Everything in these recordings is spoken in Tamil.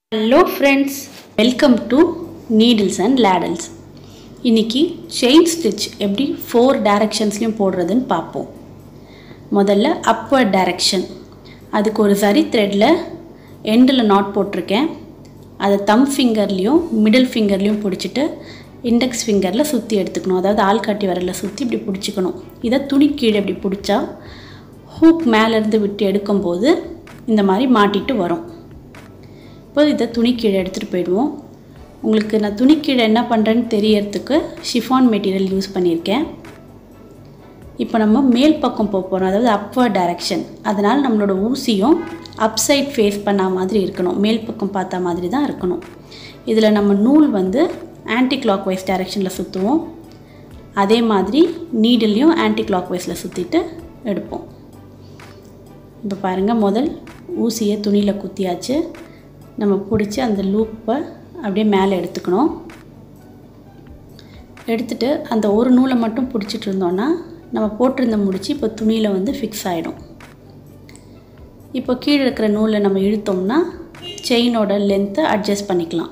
hello friends welcome to needles and ladles இன்னைக்கு செயின் ஸ்டிச் எப்படி ஃபோர் டைரக்ஷன்ஸ்லையும் போடுறதுன்னு பார்ப்போம் முதல்ல அப்வர்ட் டைரக்ஷன் அதுக்கு ஒரு சரி த்ரெட்டில் எண்டில் நாட் போட்டிருக்கேன் அதை தம் ஃபிங்கர்லேயும் மிடில் ஃபிங்கர்லேயும் பிடிச்சிட்டு இண்டெக்ஸ் ஃபிங்கரில் சுற்றி எடுத்துக்கணும் அதாவது ஆள்காட்டி விரலில் சுற்றி இப்படி பிடிச்சிக்கணும் இதை துணி கீழே இப்படி பிடிச்சா ஹூக் மேலேருந்து விட்டு எடுக்கும்போது இந்த மாதிரி மாட்டிட்டு வரும் இப்போ இதை துணி கீழே எடுத்துகிட்டு போயிடுவோம் உங்களுக்கு நான் துணி கீழே என்ன பண்ணுறேன்னு தெரியறதுக்கு ஷிஃபான் மெட்டீரியல் யூஸ் பண்ணியிருக்கேன் இப்போ நம்ம மேல் பக்கம் போக போகிறோம் அதாவது அப்வர்ட் டைரக்ஷன் அதனால் நம்மளோட ஊசியும் அப் சைட் ஃபேஸ் பண்ண மாதிரி இருக்கணும் மேல் பக்கம் பார்த்த மாதிரி தான் இருக்கணும் இதில் நம்ம நூல் வந்து ஆன்டி கிளாக் வைஸ் டைரக்ஷனில் சுற்றுவோம் அதே மாதிரி நீடிலையும் ஆன்டி கிளாக் வைஸில் சுற்றிட்டு எடுப்போம் இப்போ பாருங்கள் முதல் ஊசியை துணியில் குத்தியாச்சு நம்ம பிடிச்சி அந்த லூப்பை அப்படியே மேலே எடுத்துக்கணும் எடுத்துட்டு அந்த ஒரு நூலை மட்டும் பிடிச்சிட்டு இருந்தோன்னா நம்ம போட்டிருந்த முடிச்சு இப்போ துணியில் வந்து ஃபிக்ஸ் ஆகிடும் இப்போ கீழே இருக்கிற நூலை நம்ம இழுத்தோம்னா செயினோட லென்த்தை அட்ஜஸ்ட் பண்ணிக்கலாம்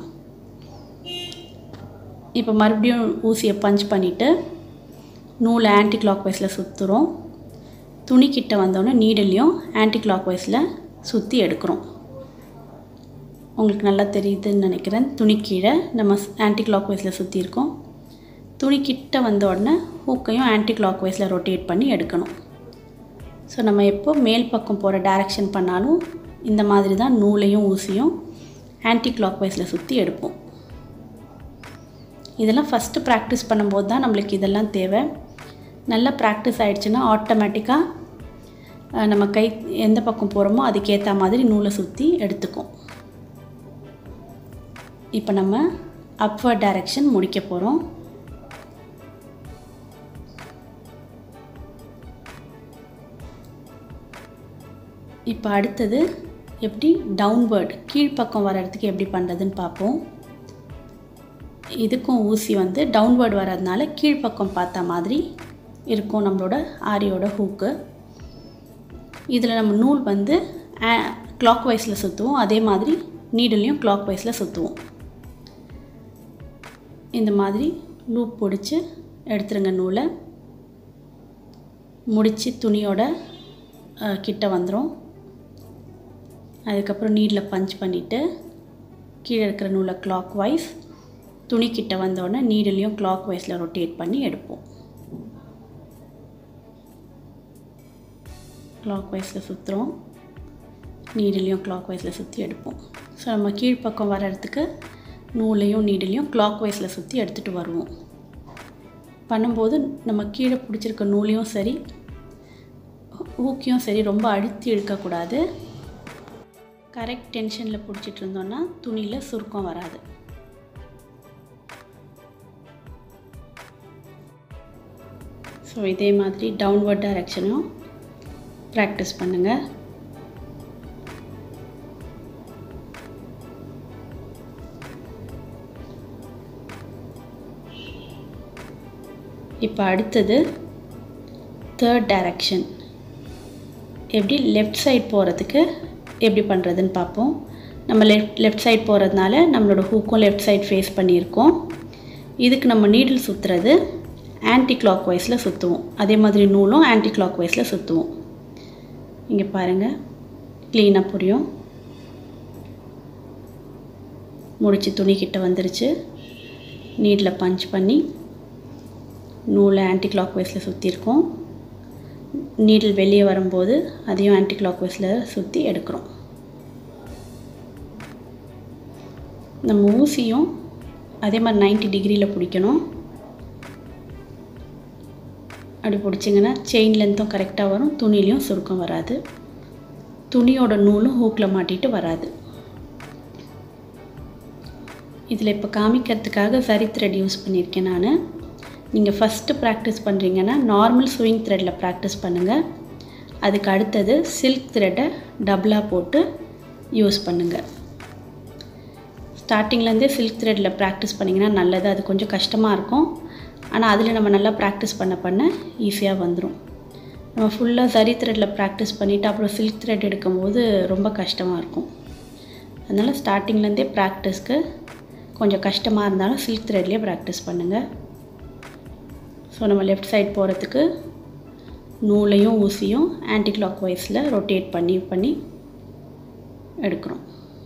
இப்போ மறுபடியும் ஊசியை பஞ்ச் பண்ணிவிட்டு நூலை ஆன்டி கிளாக் வைஸில் சுற்றுறோம் துணிக்கிட்ட வந்தோடனே நீடிலையும் ஆன்டி கிளாக் வைஸில் சுற்றி எடுக்கிறோம் உங்களுக்கு நல்லா தெரியுதுன்னு நினைக்கிறேன் துணி கீழே நம்ம ஆன்டி கிளாக் வைஸில் சுற்றிருக்கோம் துணி கிட்ட வந்த உடனே ஹூக்கையும் ஆன்டி கிளாக் வைஸில் ரொட்டேட் பண்ணி எடுக்கணும் ஸோ நம்ம எப்போ மேல் பக்கம் போகிற டைரக்ஷன் பண்ணாலும் இந்த மாதிரி தான் நூலையும் ஊசியும் ஆன்டி கிளாக் வைஸில் சுற்றி எடுப்போம் இதெல்லாம் ஃபஸ்ட்டு ப்ராக்டிஸ் பண்ணும்போது தான் நம்மளுக்கு இதெல்லாம் தேவை நல்லா ப்ராக்டிஸ் ஆகிடுச்சுன்னா ஆட்டோமேட்டிக்காக நம்ம கை எந்த பக்கம் போகிறோமோ அதுக்கேற்ற மாதிரி நூலை சுற்றி எடுத்துக்கும் இப்போ நம்ம அப்வர்ட் டைரக்ஷன் முடிக்க போகிறோம் இப்போ அடுத்தது எப்படி டவுன்வேர்ட் கீழ்ப்பக்கம் வர்றதுக்கு எப்படி பண்ணுறதுன்னு பார்ப்போம் இதுக்கும் ஊசி வந்து டவுன்வேர்ட் வர்றதுனால கீழ்ப்பக்கம் பார்த்த மாதிரி இருக்கும் நம்மளோட ஆரியோட ஹூக்கு இதில் நம்ம நூல் வந்து கிளாக் வைஸில் சுற்றுவோம் அதே மாதிரி நீடிலையும் கிளாக் வைஸில் சுற்றுவோம் இந்த மாதிரி லூப் பிடிச்சி எடுத்துருங்க நூலை முடித்து துணியோட கிட்ட வந்துடும் அதுக்கப்புறம் நீடில் பஞ்ச் பண்ணிவிட்டு கீழே இருக்கிற நூலை கிளாக் வைஸ் துணி கிட்ட வந்தோடனே நீடிலையும் கிளாக் வைஸில் ரொட்டேட் பண்ணி எடுப்போம் கிளாக் வைஸில் சுற்றுறோம் நீடிலையும் கிளாக் வைஸில் சுற்றி எடுப்போம் ஸோ நம்ம கீழ்ப்பக்கம் வர்றதுக்கு நூலையும் நீடிலையும் கிளாக் வைஸில் சுற்றி எடுத்துகிட்டு வருவோம் பண்ணும்போது நம்ம கீழே பிடிச்சிருக்க நூலையும் சரி ஊக்கியும் சரி ரொம்ப அழுத்தி இழுக்கக்கூடாது கரெக்ட் டென்ஷனில் பிடிச்சிட்டு இருந்தோன்னா துணியில் சுருக்கம் வராது ஸோ இதே மாதிரி டவுன்வர்ட் டைரக்ஷனும் ப்ராக்டிஸ் பண்ணுங்கள் இப்போ அடுத்தது தேர்ட் டைரக்ஷன் எப்படி லெஃப்ட் சைட் போகிறதுக்கு எப்படி பண்ணுறதுன்னு பார்ப்போம் நம்ம லெஃப்ட் லெஃப்ட் சைட் போகிறதுனால நம்மளோட ஹூக்கும் லெஃப்ட் சைட் ஃபேஸ் பண்ணியிருக்கோம் இதுக்கு நம்ம நீடில் சுற்றுறது ஆன்டி கிளாக் வைஸில் சுற்றுவோம் அதே மாதிரி நூலும் ஆன்டி கிளாக் வைஸில் சுற்றுவோம் இங்கே பாருங்கள் க்ளீனாக புரியும் முடிச்சு துணி கிட்ட வந்துருச்சு நீடில் பஞ்ச் பண்ணி நூலை ஆன்டி கிளாக் வைஸில் சுற்றிருக்கோம் நீடில் வெளியே வரும்போது அதையும் ஆன்டி கிளாக் வைஸில் சுற்றி எடுக்கிறோம் நம்ம ஊசியும் அதே மாதிரி நைன்ட்டி டிகிரியில் பிடிக்கணும் அப்படி பிடிச்சிங்கன்னா செயின் லென்த்தும் கரெக்டாக வரும் துணிலையும் சுருக்கம் வராது துணியோட நூலும் ஹூக்கில் மாட்டிட்டு வராது இதில் இப்போ காமிக்கிறதுக்காக சரி த்ரெட் யூஸ் பண்ணியிருக்கேன் நான் நீங்கள் ஃபஸ்ட்டு ப்ராக்டிஸ் பண்ணுறீங்கன்னா நார்மல் ஸ்விங் த்ரெட்டில் ப்ராக்டிஸ் பண்ணுங்கள் அதுக்கு அடுத்தது சில்க் த்ரெட்டை டபுளாக போட்டு யூஸ் பண்ணுங்கள் ஸ்டார்டிங்லேருந்தே சில்க் த்ரெட்டில் ப்ராக்டிஸ் பண்ணிங்கன்னா நல்லது அது கொஞ்சம் கஷ்டமாக இருக்கும் ஆனால் அதில் நம்ம நல்லா ப்ராக்டிஸ் பண்ண பண்ண ஈஸியாக வந்துடும் நம்ம ஃபுல்லாக சரி த்ரெட்டில் ப்ராக்டிஸ் பண்ணிவிட்டு அப்புறம் சில்க் த்ரெட் எடுக்கும்போது ரொம்ப கஷ்டமாக இருக்கும் அதனால் ஸ்டார்டிங்லேருந்தே ப்ராக்டிஸ்க்கு கொஞ்சம் கஷ்டமாக இருந்தாலும் சில்க் த்ரெட்லேயே ப்ராக்டிஸ் பண்ணுங்கள் ஸோ நம்ம லெஃப்ட் சைட் போகிறதுக்கு நூலையும் ஊசியும் ஆன்டி கிளாக் வைஸில் ரொட்டேட் பண்ணி பண்ணி எடுக்கிறோம்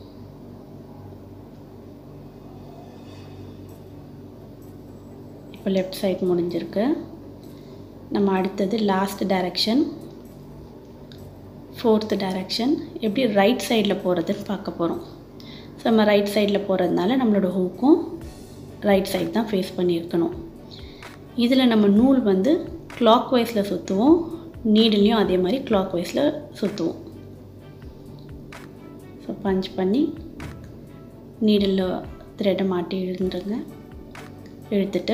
இப்போ லெஃப்ட் சைட் முடிஞ்சிருக்கு நம்ம அடுத்தது லாஸ்ட் டைரக்ஷன் ஃபோர்த்து டைரக்ஷன் எப்படி ரைட் சைடில் போகிறதுன்னு பார்க்க போகிறோம் ஸோ நம்ம ரைட் சைடில் போகிறதுனால நம்மளோட ஹூக்கும் ரைட் சைடு தான் ஃபேஸ் பண்ணியிருக்கணும் இதில் நம்ம நூல் வந்து கிளாக் வைஸில் சுற்றுவோம் நீடிலையும் அதே மாதிரி கிளாக் வைஸில் சுற்றுவோம் ஸோ பஞ்ச் பண்ணி நீடில் த்ரெட்டை மாட்டி இழுந்துருங்க இழுத்துட்டு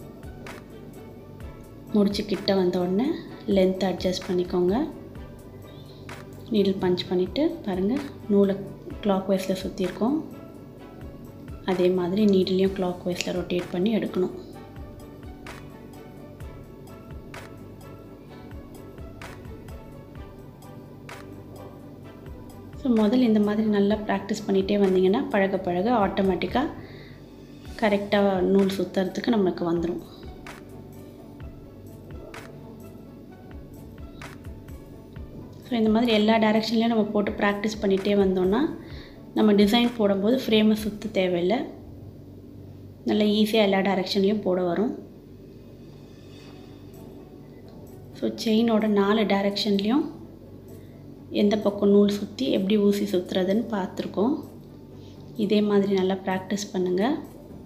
முடிச்சு கிட்ட வந்த உடனே லென்த் அட்ஜஸ்ட் பண்ணிக்கோங்க நீடில் பஞ்ச் பண்ணிவிட்டு பாருங்கள் நூலை கிளாக் வைஸில் சுற்றிருக்கோம் அதே மாதிரி நீடிலையும் கிளாக் வைஸில் ரொட்டேட் பண்ணி எடுக்கணும் ஸோ முதல்ல இந்த மாதிரி நல்லா ப்ராக்டிஸ் பண்ணிகிட்டே வந்தீங்கன்னா பழக பழக ஆட்டோமேட்டிக்காக கரெக்டாக நூல் சுற்றுறதுக்கு நம்மளுக்கு வந்துடும் ஸோ இந்த மாதிரி எல்லா டைரெக்ஷன்லேயும் நம்ம போட்டு ப்ராக்டிஸ் பண்ணிகிட்டே வந்தோம்னா நம்ம டிசைன் போடும்போது ஃப்ரேமை சுற்ற தேவையில்லை நல்லா ஈஸியாக எல்லா டைரெக்ஷன்லேயும் போட வரும் ஸோ செயினோட நாலு டைரெக்ஷன்லேயும் எந்த பக்கம் நூல் சுற்றி எப்படி ஊசி சுற்றுறதுன்னு பார்த்துருக்கோம் இதே மாதிரி நல்லா ப்ராக்டிஸ் பண்ணுங்கள்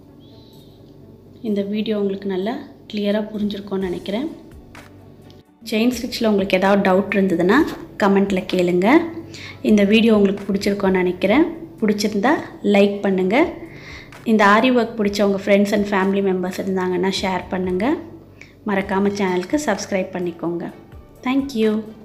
இந்த வீடியோ உங்களுக்கு நல்லா கிளியராக புரிஞ்சிருக்கோன்னு நினைக்கிறேன் செயின் ஸ்டிச்சில் உங்களுக்கு ஏதாவது டவுட் இருந்ததுன்னா கமெண்ட்டில் கேளுங்க இந்த வீடியோ உங்களுக்கு பிடிச்சிருக்கோன்னு நினைக்கிறேன் பிடிச்சிருந்தா லைக் பண்ணுங்கள் இந்த ஆரி ஒர்க் பிடிச்ச உங்கள் ஃப்ரெண்ட்ஸ் அண்ட் ஃபேமிலி மெம்பர்ஸ் இருந்தாங்கன்னா ஷேர் பண்ணுங்கள் மறக்காமல் சேனலுக்கு சப்ஸ்கிரைப் பண்ணிக்கோங்க தேங்க்யூ